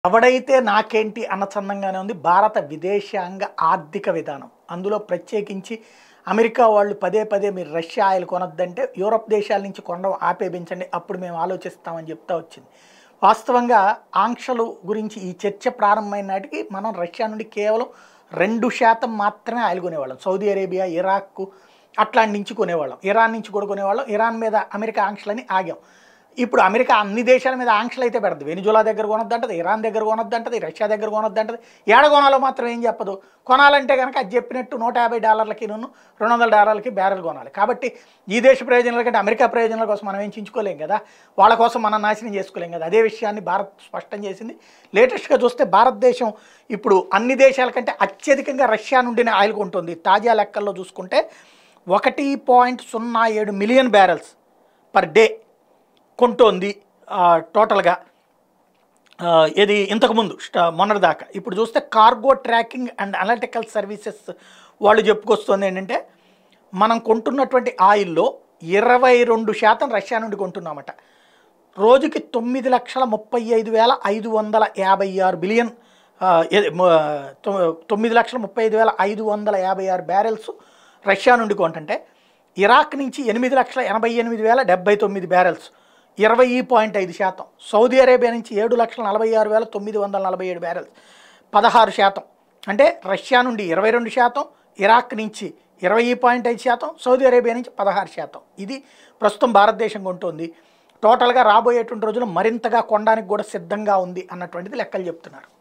ఎవడైతే నాకేంటి అన్న చందంగానే ఉంది భారత విదేశాంగ ఆర్థిక విధానం అందులో ప్రత్యేకించి అమెరికా వాళ్ళు పదే పదే మీరు రష్యా ఆయిల్ కొనొద్దంటే యూరప్ దేశాల నుంచి కొనడం ఆపేపించండి అప్పుడు మేము ఆలోచిస్తామని చెప్తా వచ్చింది వాస్తవంగా ఆంక్షలు గురించి ఈ చర్చ ప్రారంభమైన నాటికి మనం రష్యా నుండి కేవలం రెండు శాతం మాత్రమే ఆయిల్ కొనేవాళ్ళం సౌదీ అరేబియా ఇరాక్ అట్లాంటి నుంచి కొనేవాళ్ళం ఇరాన్ నుంచి కూడా కొనేవాళ్ళం ఇరాన్ మీద అమెరికా ఆంక్షలని ఆగాం ఇప్పుడు అమెరికా అన్ని దేశాల మీద ఆంక్షలు అయితే పెడదు వెనిజులా దగ్గర కొనొద్దంటది ఇరాన్ దగ్గర కొనొద్దంటది రష్యా దగ్గర కొనొద్దంటది ఏడ కొనాలో మాత్రం ఏం చెప్పదు కొనాలంటే కనుక అది చెప్పినట్టు నూట యాభై డాలర్లకి నన్ను రెండు వందల డాలర్లకి బ్యారెల్ కొనాలి కాబట్టి ఈ దేశ ప్రయోజనాల కంటే అమెరికా ప్రయోజనాల కోసం మనం ఏం చించుకోలేం కదా వాళ్ళ కోసం మనం నాశనం చేసుకోలేం కదా అదే విషయాన్ని భారత్ స్పష్టం చేసింది లేటెస్ట్గా చూస్తే భారతదేశం ఇప్పుడు అన్ని దేశాల కంటే అత్యధికంగా రష్యా నుండినే ఆయిల్ కొంటుంది తాజా లెక్కల్లో చూసుకుంటే ఒకటి పాయింట్ సున్నా ఏడు మిలియన్ బ్యారెల్స్ పర్ డే కొంటోంది ఆ, టోటల్గా ఆ, ఇది ఇంతకుముందు స్ట- మొన్నటిదాకా ఇప్పుడు చూస్తే cargo tracking and analytical services వాళ్ళు చెప్పుకొస్తుంది ఏంటంటే మనం కొంటున్నటువంటి ఆయిల్లో ఇరవై రెండు శాతం రష్యా నుండి కొంటున్నామట రోజుకి తొమ్మిది లక్షల ముప్పై ఐదు వేల ఐదు వందల యాభై ఆరు బిలియన్ ఆ, ఏది, మ, తొ- తొమ్మిది లక్షల ముప్పై ఐదు వేల ఐదు వందల యాభై ఆరు బ్యారెల్స్ రష్యా నుండి కొంటుంటే ఇరాక్ నుంచి ఎనిమిది లక్షల ఎనభై ఎనిమిది వేల డెబ్బై తొమ్మిది బ్యారెల్స్ ఇరవై పాయింట్ ఐదు శాతం సౌదీ అరేబియా నుంచి ఏడు లక్షల నలభై ఆరు వేల తొమ్మిది వందల నలభై ఏడు బ్యారెల్స్ పదహారు శాతం అంటే రష్యా నుండి ఇరవై రెండు శాతం ఇరాక్ నుంచి ఇరవై పాయింట్ ఐదు శాతం సౌదీ అరేబియా నుంచి పదహారు శాతం ఇది ప్రస్తుతం భారతదేశం కొంటోంది టోటల్గా రాబోయేటువంటి రోజులు మరింతగా కొనడానికి కూడా సిద్ధంగా ఉంది అన్నటువంటిది లెక్కలు చెప్తున్నారు